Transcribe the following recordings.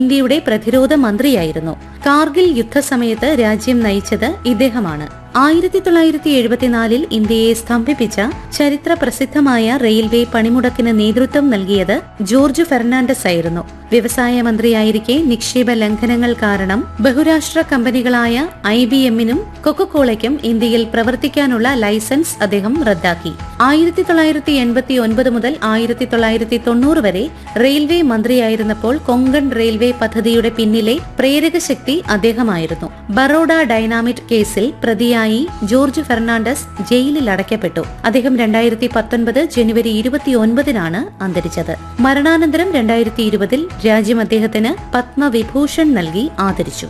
ഇന്ത്യയുടെ പ്രതിരോധ മന്ത്രിയായിരുന്നു കാർഗിൽ യുദ്ധസമയത്ത് രാജ്യം നയിച്ചത് ഇദ്ദേഹമാണ് ആയിരത്തി തൊള്ളായിരത്തി എഴുപത്തിനാലിൽ ഇന്ത്യയെ സ്തംഭിപ്പിച്ച ചരിത്ര പ്രസിദ്ധമായ റെയിൽവേ പണിമുടക്കിന് നേതൃത്വം നൽകിയത് ജോർജ് ഫെർണാണ്ടസ് ആയിരുന്നു വ്യവസായ മന്ത്രിയായിരിക്കെ നിക്ഷേപ ലംഘനങ്ങൾ കാരണം ബഹുരാഷ്ട്ര കമ്പനികളായ ഐ ബി എമ്മിനും കൊക്കക്കോളയ്ക്കും ഇന്ത്യയിൽ പ്രവർത്തിക്കാനുള്ള ലൈസൻസ് അദ്ദേഹം റദ്ദാക്കി ആയിരത്തി തൊള്ളായിരത്തി എൺപത്തി ഒൻപത് മുതൽ ആയിരത്തി തൊള്ളായിരത്തി തൊണ്ണൂറ് വരെ റെയിൽവേ മന്ത്രിയായിരുന്നപ്പോൾ കൊങ്കൺ റെയിൽവേ പദ്ധതിയുടെ പിന്നിലെ പ്രേരക ശക്തി അദ്ദേഹമായിരുന്നു ബറോഡ ഡൈനാമിറ്റ് കേസിൽ പ്രതിയായി ജോർജ് ഫെർണാണ്ടസ് ജയിലിൽ അടയ്ക്കപ്പെട്ടു അദ്ദേഹം രണ്ടായിരത്തി പത്തൊൻപത് ജനുവരി ഇരുപത്തിയൊൻപതിനാണ് അന്തരിച്ചത് മരണാനന്തരം രണ്ടായിരത്തി ഇരുപതിൽ രാജ്യം അദ്ദേഹത്തിന് പത്മവിഭൂഷൺ നൽകി ആദരിച്ചു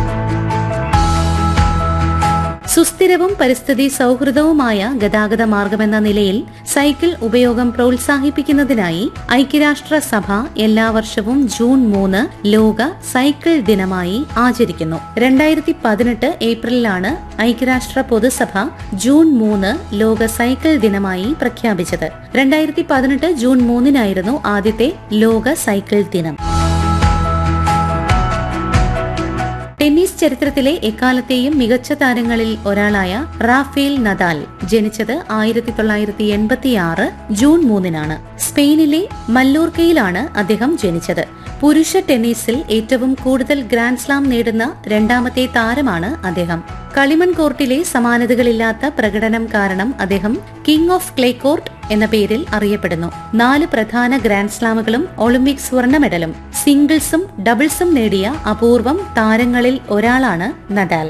സുസ്ഥിരവും പരിസ്ഥിതി സൗഹൃദവുമായ ഗതാഗത മാർഗമെന്ന നിലയിൽ സൈക്കിൾ ഉപയോഗം പ്രോത്സാഹിപ്പിക്കുന്നതിനായി ഐക്യരാഷ്ട്ര സഭ എല്ലാ വർഷവും ജൂൺ മൂന്ന് ലോക സൈക്കിൾ ദിനമായി ആചരിക്കുന്നു രണ്ടായിരത്തി പതിനെട്ട് ഏപ്രിലിലാണ് ഐക്യരാഷ്ട്ര പൊതുസഭ ജൂൺ മൂന്ന് ലോക സൈക്കിൾ ദിനമായി പ്രഖ്യാപിച്ചത് രണ്ടായിരത്തി പതിനെട്ട് ജൂൺ മൂന്നിനായിരുന്നു ആദ്യത്തെ ലോക സൈക്കിൾ ദിനം ടെന്നീസ് ചരിത്രത്തിലെ എക്കാലത്തെയും മികച്ച താരങ്ങളിൽ ഒരാളായ റാഫേൽ നദാൽ ജനിച്ചത് ആയിരത്തി തൊള്ളായിരത്തി എൺപത്തിയാറ് ജൂൺ മൂന്നിനാണ് സ്പെയിനിലെ മല്ലൂർക്കയിലാണ് അദ്ദേഹം ജനിച്ചത് പുരുഷ ടെന്നീസിൽ ഏറ്റവും കൂടുതൽ ഗ്രാൻഡ് സ്ലാം നേടുന്ന രണ്ടാമത്തെ താരമാണ് അദ്ദേഹം കളിമൺ കോർട്ടിലെ സമാനതകളില്ലാത്ത പ്രകടനം കാരണം അദ്ദേഹം കിങ് ഓഫ് ക്ലേ കോർട്ട് എന്ന പേരിൽ അറിയപ്പെടുന്നു നാല് പ്രധാന ഗ്രാൻഡ് സ്ലാമുകളും ഒളിമ്പിക് സ്വർണ്ണ മെഡലും സിംഗിൾസും ഡബിൾസും നേടിയ അപൂർവം താരങ്ങളിൽ ഒരാളാണ് Nadal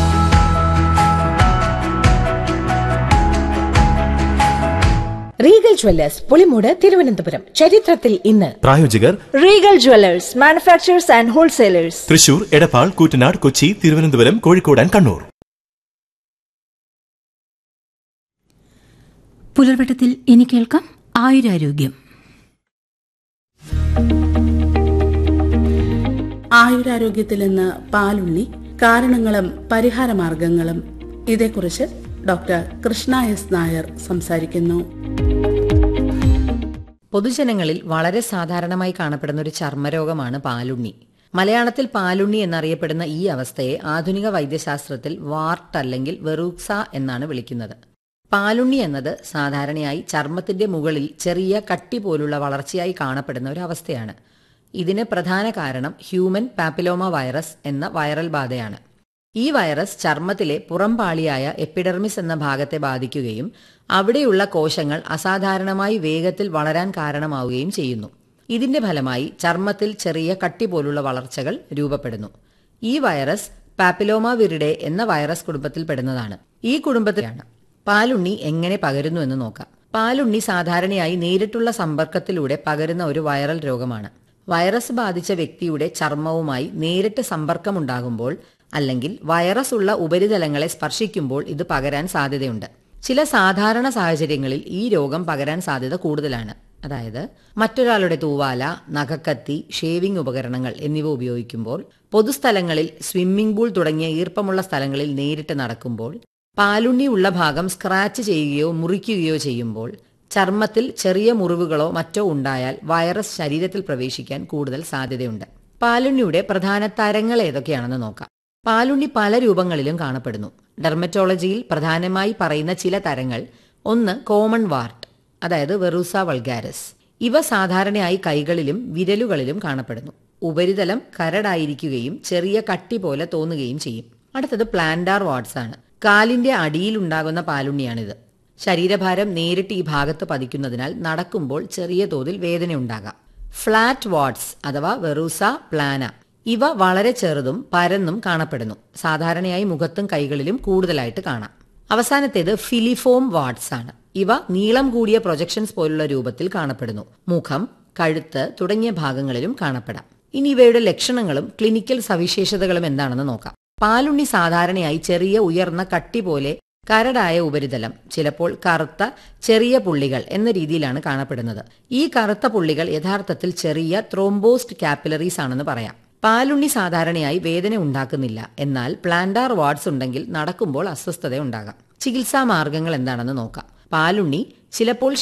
Regal Jewellers Pulimoodu Thiruvananthapuram ചരിത്രത്തിൽ ഇന്ന് പ്രായോജകർ Regal Jewellers manufacturers and wholesalers Thrissur Edappal Koottanad Kochi Thiruvananthapuram Kozhikode and Kannur പുലർവട്ടത്തിൽ ഇനി കേൾക്കാം ആയുരാരോഗ്യം ആയുരാരോഗ്യത്തിൽ നിന്ന് പാലുണ്ണി കാരണങ്ങളും പരിഹാരമാർഗങ്ങളും ഇതേക്കുറിച്ച് ഡോക്ടർ കൃഷ്ണ എസ് നായർ സംസാരിക്കുന്നു പൊതുജനങ്ങളിൽ വളരെ സാധാരണമായി കാണപ്പെടുന്ന ഒരു ചർമ്മരോഗമാണ് പാലുണ്ണി മലയാളത്തിൽ പാലുണ്ണി എന്നറിയപ്പെടുന്ന ഈ അവസ്ഥയെ ആധുനിക വൈദ്യശാസ്ത്രത്തിൽ വാർട്ട് അല്ലെങ്കിൽ വെറൂക്സ എന്നാണ് വിളിക്കുന്നത് പാലുണ്ണി എന്നത് സാധാരണയായി ചർമ്മത്തിന്റെ മുകളിൽ ചെറിയ കട്ടി പോലുള്ള വളർച്ചയായി കാണപ്പെടുന്ന ഒരു അവസ്ഥയാണ് ഇതിന് പ്രധാന കാരണം ഹ്യൂമൻ പാപ്പിലോമ വൈറസ് എന്ന വൈറൽ ബാധയാണ് ഈ വൈറസ് ചർമ്മത്തിലെ പുറംപാളിയായ എപ്പിഡെർമിസ് എന്ന ഭാഗത്തെ ബാധിക്കുകയും അവിടെയുള്ള കോശങ്ങൾ അസാധാരണമായി വേഗത്തിൽ വളരാൻ കാരണമാവുകയും ചെയ്യുന്നു ഇതിന്റെ ഫലമായി ചർമ്മത്തിൽ ചെറിയ കട്ടി പോലുള്ള വളർച്ചകൾ രൂപപ്പെടുന്നു ഈ വൈറസ് പാപ്പിലോമ വിരിഡെ എന്ന വൈറസ് കുടുംബത്തിൽപ്പെടുന്നതാണ് ഈ കുടുംബത്തിലാണ് പാലുണ്ണി എങ്ങനെ പകരുന്നു എന്ന് നോക്കാം പാലുണ്ണി സാധാരണയായി നേരിട്ടുള്ള സമ്പർക്കത്തിലൂടെ പകരുന്ന ഒരു വൈറൽ രോഗമാണ് വൈറസ് ബാധിച്ച വ്യക്തിയുടെ ചർമ്മവുമായി നേരിട്ട് സമ്പർക്കമുണ്ടാകുമ്പോൾ അല്ലെങ്കിൽ വൈറസ് ഉള്ള ഉപരിതലങ്ങളെ സ്പർശിക്കുമ്പോൾ ഇത് പകരാൻ സാധ്യതയുണ്ട് ചില സാധാരണ സാഹചര്യങ്ങളിൽ ഈ രോഗം പകരാൻ സാധ്യത കൂടുതലാണ് അതായത് മറ്റൊരാളുടെ തൂവാല നഖക്കത്തി ഷേവിംഗ് ഉപകരണങ്ങൾ എന്നിവ ഉപയോഗിക്കുമ്പോൾ പൊതുസ്ഥലങ്ങളിൽ സ്വിമ്മിംഗ് പൂൾ തുടങ്ങിയ ഈർപ്പമുള്ള സ്ഥലങ്ങളിൽ നേരിട്ട് നടക്കുമ്പോൾ പാലുണ്ണി ഉള്ള ഭാഗം സ്ക്രാച്ച് ചെയ്യുകയോ മുറിക്കുകയോ ചെയ്യുമ്പോൾ ചർമ്മത്തിൽ ചെറിയ മുറിവുകളോ മറ്റോ ഉണ്ടായാൽ വൈറസ് ശരീരത്തിൽ പ്രവേശിക്കാൻ കൂടുതൽ സാധ്യതയുണ്ട് പാലുണ്ണിയുടെ പ്രധാന തരങ്ങൾ ഏതൊക്കെയാണെന്ന് നോക്കാം പാലുണ്ണി പല രൂപങ്ങളിലും കാണപ്പെടുന്നു ഡെർമറ്റോളജിയിൽ പ്രധാനമായി പറയുന്ന ചില തരങ്ങൾ ഒന്ന് കോമൺ വാർട്ട് അതായത് വെറൂസ വൾഗാരസ് ഇവ സാധാരണയായി കൈകളിലും വിരലുകളിലും കാണപ്പെടുന്നു ഉപരിതലം കരടായിരിക്കുകയും ചെറിയ കട്ടി പോലെ തോന്നുകയും ചെയ്യും അടുത്തത് പ്ലാന്റാർ വാർഡ്സ് ആണ് കാലിന്റെ അടിയിൽ ഉണ്ടാകുന്ന പാലുണ്ണിയാണിത് ശരീരഭാരം നേരിട്ട് ഈ ഭാഗത്ത് പതിക്കുന്നതിനാൽ നടക്കുമ്പോൾ ചെറിയ തോതിൽ വേദനയുണ്ടാകാം ഫ്ലാറ്റ് വാർഡ്സ് അഥവാ വെറൂസ പ്ലാന ഇവ വളരെ ചെറുതും പരന്നും കാണപ്പെടുന്നു സാധാരണയായി മുഖത്തും കൈകളിലും കൂടുതലായിട്ട് കാണാം അവസാനത്തേത് ഫിലിഫോം വാർഡ്സ് ആണ് ഇവ നീളം കൂടിയ പ്രൊജക്ഷൻസ് പോലുള്ള രൂപത്തിൽ കാണപ്പെടുന്നു മുഖം കഴുത്ത് തുടങ്ങിയ ഭാഗങ്ങളിലും കാണപ്പെടാം ഇനി ഇവയുടെ ലക്ഷണങ്ങളും ക്ലിനിക്കൽ സവിശേഷതകളും എന്താണെന്ന് നോക്കാം പാലുണ്ണി സാധാരണയായി ചെറിയ ഉയർന്ന കട്ടി പോലെ കരടായ ഉപരിതലം ചിലപ്പോൾ കറുത്ത ചെറിയ പുള്ളികൾ എന്ന രീതിയിലാണ് കാണപ്പെടുന്നത് ഈ കറുത്ത പുള്ളികൾ യഥാർത്ഥത്തിൽ ചെറിയ ത്രോംബോസ്റ്റ് കാപ്പിലറീസ് ആണെന്ന് പറയാം പാലുണ്ണി സാധാരണയായി വേദന ഉണ്ടാക്കുന്നില്ല എന്നാൽ പ്ലാന്റാർ വാർഡ്സ് ഉണ്ടെങ്കിൽ നടക്കുമ്പോൾ അസ്വസ്ഥത ഉണ്ടാകാം ചികിത്സാ മാർഗങ്ങൾ എന്താണെന്ന് നോക്കാം പാലുണ്ണി ചിലപ്പോൾ